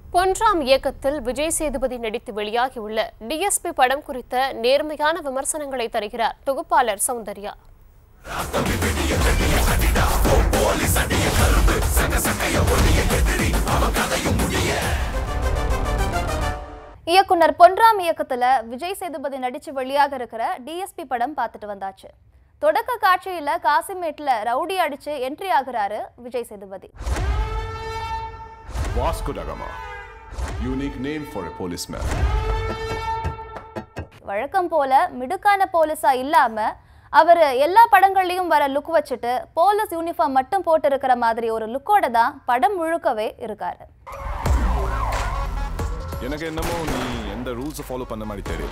பொன்றாம் இயக்கத்தில் விஜய் சேதுபதி நடித்து வெளியாகியுள்ள டிஎஸ்பி படம் குறித்த நேர்மையான விமர்சனங்களை தருகிறார் தொகுப்பாளர் சௌந்தர்யா இயக்குனர் பொன்ராம் இயக்கத்துல விஜய் சேதுபதி நடிச்சு வெளியாக இருக்கிற டிஎஸ்பி படம் பார்த்துட்டு வந்தாச்சு தொடக்க காட்சியில காசிமேட்ல ரவுடி அடிச்சு என்ட்ரி ஆகுறாரு Vijay Sethupathi Vasco da Gama. Unique name for a policeman. வழக்கம் போல மிடுக்கான போலீஸா இல்லாம அவர் எல்லா படங்கள்லயும் வர லுக் வச்சுட்டு போலீஸ் யூனிஃபார்ம் மட்டும் போட்டு இருக்கிற மாதிரி ஒரு லுக்கோட தான் படம் முழுக்கவே இருக்காரு எனக்கு என்னமோ நீ எந்த ரூல்ஸை ஃபாலோ பண்ண மாதிரி தெரியல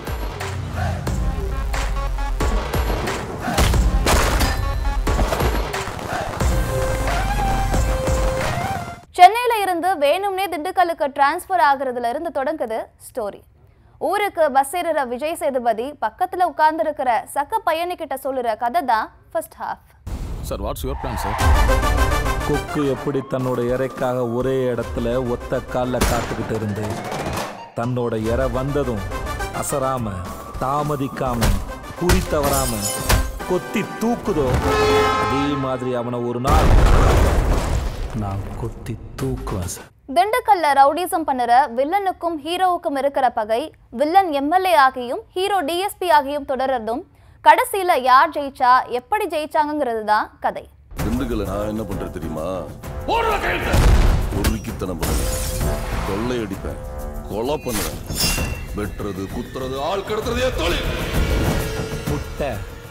சென்னையில இருந்து வேணும்னே திண்டுக்கல்லுக்கு டிரான்ஸ்ஃபர் ஆகுறதுல இருந்து தொடங்குது ஸ்டோரி ஊருக்கு பஸ் ஏறுற விஜய் சேதுபதி பக்கத்துல உட்கார்ந்து இருக்கிற சக்க பையனுக்கிட்ட சொல்லுற கதை தான் first half sir what's your plan sir கொக்கு எப்படி தன்னோட இறைக்காக ஒரே இடத்துல ஒத்த காலில் காத்துக்கிட்டு இருந்து தன்னோட இறை வந்ததும் அசராம தாமதிக்காம குறி தவறாம கொத்தி தூக்குதோ அதே மாதிரி அவனை ஒரு நாள் நான் கொத்தி தூக்குவேன் சார் திண்டுக்கல்ல ரவுடிசம் பண்ணுற வில்லனுக்கும் ஹீரோவுக்கும் இருக்கிற பகை வில்லன் எம்எல்ஏ ஆகியும் ஹீரோ டிஎஸ்பி ஆகியும் தொடர்றதும் கடைசியில யார் ஜெயிச்சா எப்படி ஜெயிச்சாங்கிறது தான் கதை திண்டுக்கல்ல நான் என்ன பண்றேன் தெரியுமா பொறுக்கித்தனம் பண்ணுவேன் கொள்ளை அடிப்பேன் கொலை பண்ணுவேன் வெட்டுறது குத்துறது ஆள் கடத்துறது என் தொழில் முட்டை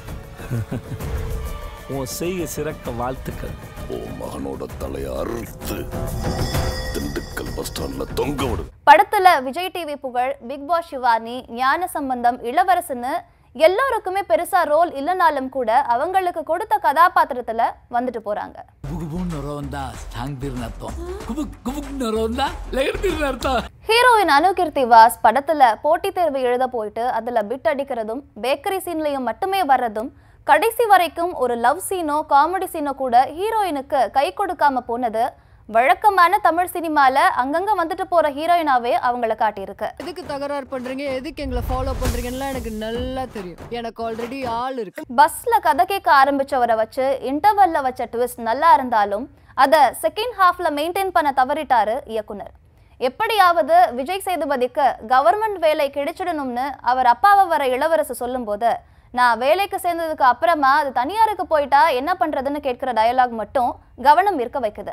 உன் செய்ய சிறக்க வாழ்த்துக்கள் உன் மகனோட தலையை அறுத்து திண்டுக்கல் பஸ் ஸ்டாண்ட்ல தொங்க விடு படத்துல விஜய் டிவி புகழ் பிக் பாஸ் சிவானி ஞான சம்பந்தம் இளவரசன்னு எல்லாருக்குமே பெருசா ரோல் இல்லைனாலும் கூட அவங்களுக்கு கொடுத்த கதாபாத்திரத்துல வந்துட்டு போறாங்க ಗುಬುಗುಬುಗ್ ನೊರವಂದ ಸ್ಟ್ರಾಂಗ್ ಬೀರ್ನ ಅರ್ಥ ಗುಬುಕ್ ಗುಬುಕ್ ನೊರವಂದ ಲೈರ್ ಬೀರ್ನ ಅರ್ಥ ஹீரோயின் அனுகீர்த்தி வாஸ் படத்துல போட்டித் தேர்வு எழுத போயிட்டு அதுல பிட் அடிக்கிறதும் பேக்கரி சீன்லயும் மட்டுமே வர்றதும் கடைசி வரைக்கும் ஒரு லவ் சீனோ காமெடி சீனோ கூட ஹீரோயினுக்கு கை கொடுக்காம போனது வழக்கமான தமிழ் சினிமால அங்கங்க வந்துட்டு போற ஹீரோயினாவே அவங்கள காட்டியிருக்கு எதுக்கு தகராறு பண்றீங்க எதுக்கு எங்களை ஃபாலோ பண்றீங்கன்னு எனக்கு நல்லா தெரியும் எனக்கு ஆல்ரெடி ஆள் இருக்கு பஸ்ல கதை கேட்க ஆரம்பிச்சவரை வச்சு இன்டர்வல்ல வச்ச ட்விஸ்ட் நல்லா இருந்தாலும் அதை செகண்ட் ஹாஃப்ல மெயின்டைன் பண்ண தவறிட்டாரு இயக்குனர் எப்படியாவது விஜய் சேதுபதிக்கு கவர்மெண்ட் வேலை கிடைச்சிடணும்னு அவர் அப்பாவை வர இளவரசு சொல்லும்போது நான் வேலைக்கு சேர்ந்ததுக்கு அப்புறமா அது தனியாருக்கு போயிட்டா என்ன பண்றதுன்னு கேட்கிற டயலாக் மட்டும் கவனம் இருக்க வைக்குது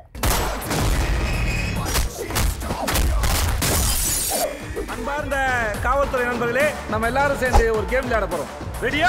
அன்பார்ந்த காவல்துறை நண்பர்களே நம்ம எல்லாரும் சேர்ந்து ஒரு கேம் விளையாட போறோம் ரெடியா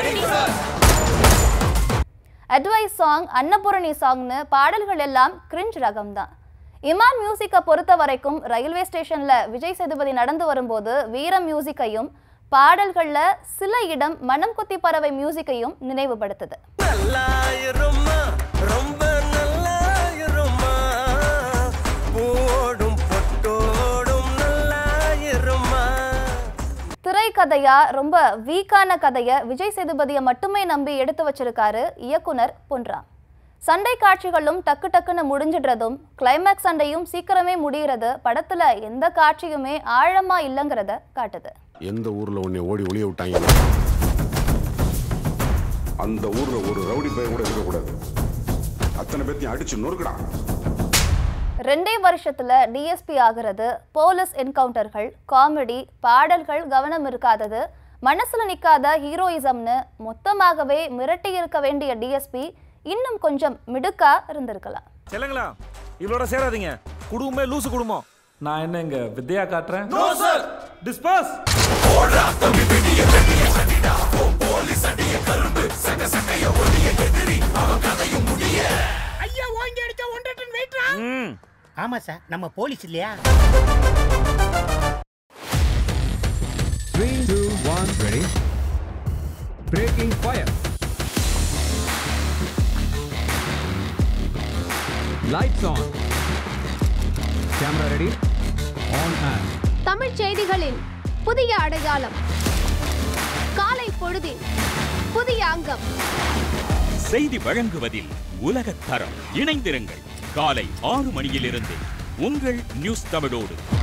அட்வைஸ் சாங் அன்னபூரணி சாங்னு பாடல்கள் எல்லாம் கிரிஞ்ச் ரகம் தான் இமான் மியூசிக்கை பொறுத்த வரைக்கும் ரயில்வே ஸ்டேஷன்ல விஜய் சேதுபதி நடந்து வரும்போது வீரம் மியூசிக்கையும் பாடல்கள்ல சில இடம் மனம் குத்தி பறவை மியூசிக்கையும் நினைவுபடுத்துது நல்லாயிரும்மா ரொம்ப நல்லாயிரும்மா பூவோடும் பொட்டோடும் நல்லாயிரும்மா திரைக்கதையா ரொம்ப வீக்கான கதையை விஜய் சேதுபதியை மட்டுமே நம்பி எடுத்து வச்சிருக்காரு இயக்குனர் பொன்ராம் சண்டை காட்சிகளும் டக்கு டக்குன்னு முடிஞ்சிடுறதும் கிளைமேக்ஸ் சண்டையும் சீக்கிரமே முடிகிறது படத்துல எந்த காட்சியுமே ஆழமா இல்லைங்கிறத காட்டுது எந்த ஊர்ல உன்னை ஓடி ஒளிய விட்டாங்க அந்த ஊர்ல ஒரு ரவுடி பையன் கூட இருக்கக்கூடாது அத்தனை பேர்த்தையும் அடிச்சு நொறுக்கடா ரெண்டே வருஷத்துல டிஎஸ்பி ஆகிறது போலீஸ் என்கவுண்டர்கள் காமெடி பாடல்கள் கவனம் இருக்காதது மனசுல நிக்காத ஹீரோயிசம்னு மொத்தமாகவே மிரட்டி இருக்க வேண்டிய டிஎஸ்பி இன்னும் கொஞ்சம் மிடுக்கா இருந்திருக்கலாம் செல்லுங்களா இவளோட சேராதீங்க குடும்பமே லூசு குடும்பம் நான் என்ன இங்க வித்தையா காட்டுறேன் டிஸ்போஸ் ஐயா வாங்கி அடிச்சா ஒன்றரை டன் வெயிட்ரா ஆமா சார் நம்ம போலீஸ் இல்லையா Three, two, one, ready. Breaking fire. Lights on. Camera ready. On and. Tamil செய்திகளின் புதிய அடையாளம் காலை பொழுதின் புதிய அங்கம் செய்தி வழங்குவதில் உலகத் தரம் இணைந்திருங்கள் காலை ஆறு மணியிலிருந்து உங்கள் நியூஸ் தமிழோடு